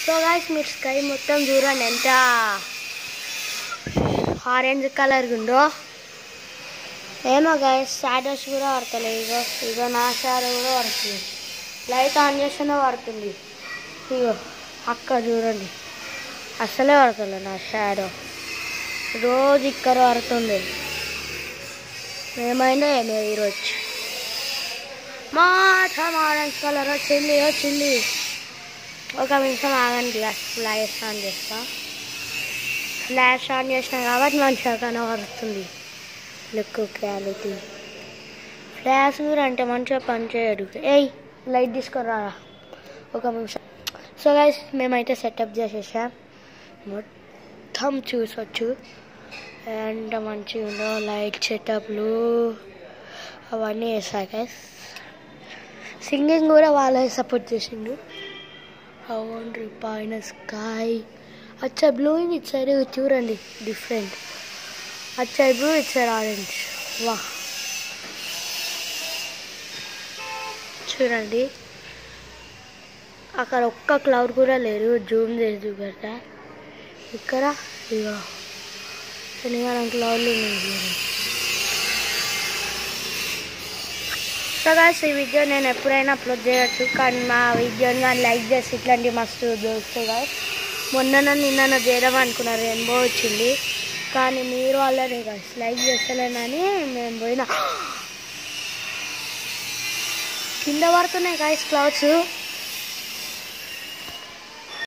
so guys మీరు sky మొత్తం చూడండి ఎంత ఆరెంజ్ కలర్ ఉందో ఏమో గాయస్ షాడోస్ కూడా పడతలేదు ఇగో ఇగో నా షాడో కూడా పడుతుంది లైట్ ఆన్ చేస్తేనే పడుతుంది ఇగో అక్కడ చూడండి అసలే పడతలే నా షాడో రోజు ఇక్కడ పడుతుంది ఏమైందో ఏమో ఈరోజు మాత్రం ఆరెంజ్ కలర్ వచ్చింది వచ్చింది ఒక నిమిషం ఆగండి గ్లాస్ ఫ్లాష్ ఆన్ చేస్తా ఫ్లాష్ ఆన్ చేసిన కాబట్టి మంచిగా కనబడుతుంది లుక్ క్వాలిటీ ఫ్లాష్ కూడా అంటే మంచిగా పనిచేయడు ఏయ్ లైట్ తీసుకురా ఒక నిమిషం సో గైస్ మేమైతే సెటప్ చేసేసాం మొత్తం చూసొచ్చు ఎంత మంచిగా ఉందో లైట్ సెటప్లు అవన్నీ వేసా గైస్ సింగింగ్ కూడా వాళ్ళే సపోర్ట్ చేసిండు అవును పైన స్కై అచ్చా బ్లూ ఇటు సైడ్ చూడండి డిఫరెంట్ అచ్చా బ్లూ ఇటు సైడ్ ఆరెంజ్ వా చూడండి అక్కడ ఒక్క క్లౌడ్ కూడా లేదు జూమ్ చేసి చూపెడతా ఇక్కడ ఇగో శనివారం క్లౌడ్లు ఉన్నాయి చూడండి సో గాయస్ ఈ వీడియో నేను ఎప్పుడైనా అప్లోడ్ చేయొచ్చు కానీ మా వీడియోని కానీ లైక్ చేసి ఇట్లాంటి మస్తు దొరుకుతాయి గాయస్ మొన్న నిన్న చేయడం అనుకున్నారు రెయిన్బో వచ్చింది కానీ మీరు వాళ్ళని గాయస్ లైక్ చేస్తలేనని మేము పోయినా కింద పడుతున్నాయి గాయస్ క్లౌడ్స్